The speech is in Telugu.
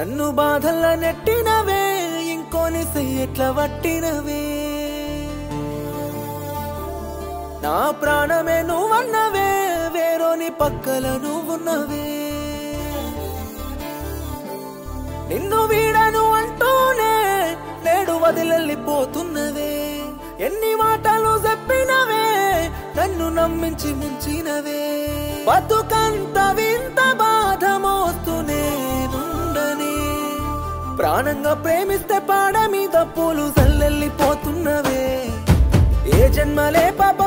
నన్ను బాధల్ల నెట్టినవే ఇంకోని ఎట్లా వట్టినవే నా ప్రాణమే నువ్వన్నవే వేరోని పక్కల నువ్వున్నవే నిన్ను వీడను అంటూనే నేడు వదిలెళ్ళిపోతున్నవే ఎన్ని మాటలు చెప్పినవే నన్ను నమ్మించి ముంచినవే బతుకంత వింత బాధ మోస్తూనే నుండని ప్రాణంగా ప్రేమిస్తే పాడ మీద పూలు చల్లెళ్ళిపోతున్నవే ఏ జన్మలే పాప